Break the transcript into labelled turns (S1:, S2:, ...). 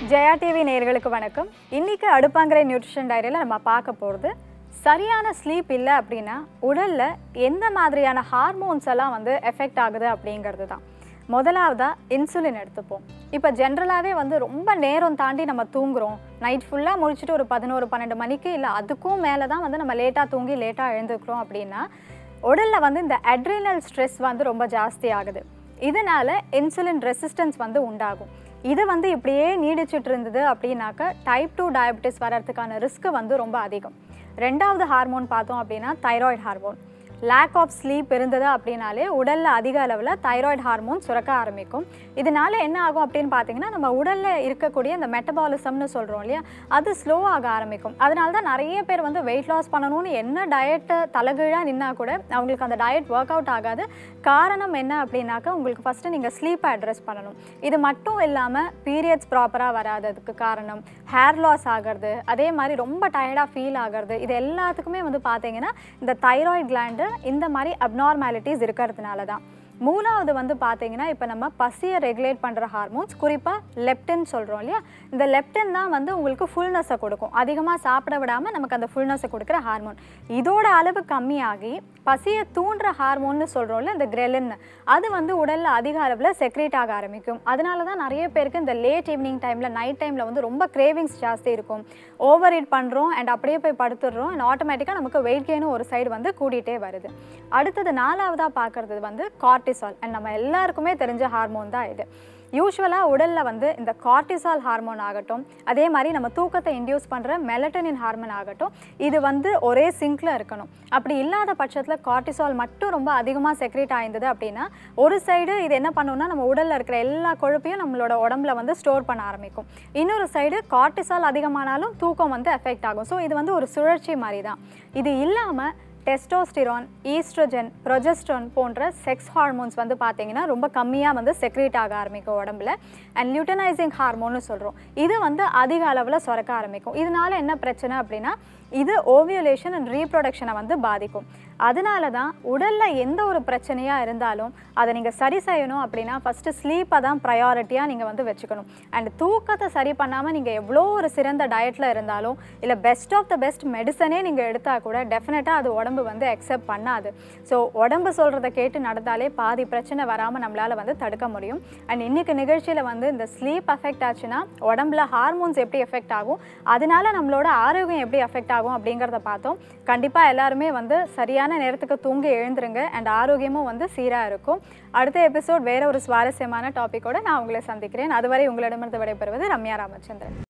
S1: Jaya TV நேயர்களுக்கு வணக்கம் இன்னைக்கு அடுப்பாங்கிற நியூட்ரிஷன் டைரியில் நம்ம பார்க்க போகிறது சரியான ஸ்லீப் இல்லை அப்படின்னா உடலில் எந்த மாதிரியான ஹார்மோன்ஸ் எல்லாம் வந்து எஃபெக்ட் ஆகுது அப்படிங்கிறது தான் முதலாவதாக இன்சுலின் எடுத்துப்போம் இப்போ ஜென்ரலாகவே வந்து ரொம்ப நேரம் தாண்டி நம்ம தூங்குறோம் நைட் ஃபுல்லாக முடிச்சுட்டு ஒரு பதினோரு பன்னெண்டு மணிக்கு இல்லை அதுக்கும் மேலே தான் வந்து நம்ம லேட்டாக தூங்கி லேட்டாக எழுந்துக்கிறோம் அப்படின்னா உடலில் வந்து இந்த அட்ரினல் ஸ்ட்ரெஸ் வந்து ரொம்ப ஜாஸ்தி ஆகுது இதனால இன்சுலின் ரெசிஸ்டன்ஸ் வந்து உண்டாகும் இது வந்து இப்படியே நீடிச்சிட்டு இருந்தது அப்படின்னாக்க டைப் டூ டயபெட்டிஸ் வர்றதுக்கான ரிஸ்க் வந்து ரொம்ப அதிகம் ரெண்டாவது ஹார்மோன் பார்த்தோம் அப்படின்னா thyroid hormone lack of sleep இருந்தது அப்படின்னாலே உடலில் அதிக அளவில் தைராய்டு ஹார்மோன் சுரக்க ஆரம்பிக்கும் இதனால என்ன ஆகும் அப்படின்னு பார்த்தீங்கன்னா நம்ம உடலில் இருக்கக்கூடிய இந்த மெட்டபாலிசம்னு சொல்கிறோம் இல்லையா அது ஸ்லோ ஆக ஆரம்பிக்கும் அதனால தான் நிறைய பேர் வந்து வெயிட் லாஸ் பண்ணணும்னு என்ன டயட்டை தலைகீழாக நின்னா கூட அவங்களுக்கு அந்த டயட் ஒர்க் அவுட் ஆகாது காரணம் என்ன அப்படின்னாக்கா உங்களுக்கு ஃபஸ்ட்டு நீங்கள் ஸ்லீப்பை அட்ரஸ் பண்ணணும் இது மட்டும் இல்லாமல் பீரியட்ஸ் ப்ராப்பராக வராததுக்கு காரணம் ஹேர் லாஸ் ஆகிறது அதே மாதிரி ரொம்ப டயர்டாக ஃபீல் ஆகிறது இது எல்லாத்துக்குமே வந்து பார்த்தீங்கன்னா இந்த தைராய்டு கிளாண்டு இந்த மாதிரி அப்நார்மாலிட்டிஸ் இருக்கிறதுனால தான் மூணாவது வந்து பார்த்தீங்கன்னா இப்போ நம்ம பசியை ரெகுலேட் பண்ணுற ஹார்மோன்ஸ் குறிப்பாக லெப்டின் சொல்கிறோம் இல்லையா இந்த லெப்டின் தான் வந்து உங்களுக்கு ஃபுல்னஸை கொடுக்கும் அதிகமாக சாப்பிட விடாமல் நமக்கு அந்த ஃபுல்னஸை கொடுக்குற ஹார்மோன் இதோட அளவு கம்மியாகி பசியை தூண்டுற ஹார்மோன்னு சொல்கிறோம்ல இந்த கிரெலின் அது வந்து உடலில் அதிக அளவில் செக்ரேட் ஆக ஆரம்பிக்கும் அதனால தான் நிறைய பேருக்கு இந்த லேட் ஈவினிங் டைமில் நைட் டைமில் வந்து ரொம்ப கிரேவிங்ஸ் ஜாஸ்தி இருக்கும் ஓவர் ஈட் பண்ணுறோம் அண்ட் அப்படியே போய் படுத்துடுறோம் அண்ட் ஆட்டோமேட்டிக்காக நமக்கு வெயிட் கெயினும் ஒரு சைடு வந்து கூடிட்டே வருது அடுத்தது நாலாவதாக பார்க்குறது வந்து கார்டிசால் அண்ட் நம்ம எல்லாருக்குமே தெரிஞ்ச ஹார்மோன் தான் இது யூஸ்வலாக உடலில் வந்து இந்த கார்டிசால் ஹார்மோன் ஆகட்டும் அதே மாதிரி நம்ம தூக்கத்தை இன்டியூஸ் பண்ணுற மெலட்டனின் ஹார்மோன் ஆகட்டும் இது வந்து ஒரே சிங்கில் இருக்கணும் அப்படி இல்லாத பட்சத்தில் கார்டிசால் மட்டும் ரொம்ப அதிகமாக செக்ரேட் ஆயிருந்தது அப்படின்னா ஒரு சைடு இது என்ன பண்ணுன்னா நம்ம உடலில் இருக்கிற எல்லா கொழுப்பையும் நம்மளோட உடம்புல வந்து ஸ்டோர் பண்ண ஆரம்பிக்கும் இன்னொரு சைடு கார்டிசால் அதிகமானாலும் தூக்கம் வந்து எஃபெக்ட் ஆகும் ஸோ இது வந்து ஒரு சுழற்சி மாதிரி தான் இது இல்லாமல் டெஸ்டோஸ்டிரான் ஈஸ்ட்ரோஜன் ப்ரொஜெஸ்ட்ரான் போன்ற செக்ஸ் ஹார்மோன்ஸ் வந்து பார்த்தீங்கன்னா ரொம்ப கம்மியாக வந்து செக்ரேட் ஆக ஆரம்பிக்கும் உடம்புல அண்ட் லியூட்டனைசிங் ஹார்மோன்னு சொல்கிறோம் இது வந்து அதிக அளவில் சுரக்க ஆரம்பிக்கும் இதனால என்ன பிரச்சனை அப்படின்னா இது ஓவியுலேஷன் அண்ட் ரீப்ரொடக்ஷனை வந்து பாதிக்கும் அதனால தான் உடலில் எந்த ஒரு பிரச்சனையாக இருந்தாலும் அதை நீங்கள் சரி செய்யணும் அப்படின்னா ஃபஸ்ட்டு ஸ்லீப்பை தான் ப்ரையாரிட்டியாக நீங்கள் வந்து வச்சுக்கணும் அண்ட் தூக்கத்தை சரி பண்ணாமல் நீங்கள் எவ்வளோ ஒரு சிறந்த டயட்டில் இருந்தாலும் இல்லை பெஸ்ட் ஆஃப் த பெஸ்ட் மெடிசனே நீங்கள் எடுத்தால் கூட டெஃபினட்டாக அது உடம்பு வந்து அக்செப்ட் பண்ணாது ஸோ உடம்பு சொல்கிறத கேட்டு நடந்தாலே பாதி பிரச்சனை வராமல் நம்மளால் வந்து தடுக்க முடியும் அண்ட் இன்றைக்கி நிகழ்ச்சியில் வந்து இந்த ஸ்லீப் அஃபெக்ட் ஆச்சுன்னா உடம்புல ஹார்மோன்ஸ் எப்படி எஃபெக்ட் ஆகும் அதனால நம்மளோட ஆரோக்கியம் எப்படி எஃபெக்ட் ஆகும் அப்படிங்கிறத பார்த்தோம் கண்டிப்பாக எல்லாருமே வந்து சரியான நேரத்துக்கு தூங்கி எழுந்துருங்க அண்ட் ஆரோக்கியமும் வந்து சீராக இருக்கும் அடுத்த எபிசோட் வேற ஒரு சுவாரஸ்யமான டாப்பிக்கோட நான் உங்களை சந்திக்கிறேன் அதுவரை உங்களிடமிருந்து விடைபெறுவது ரம்யா ராமச்சந்திரன்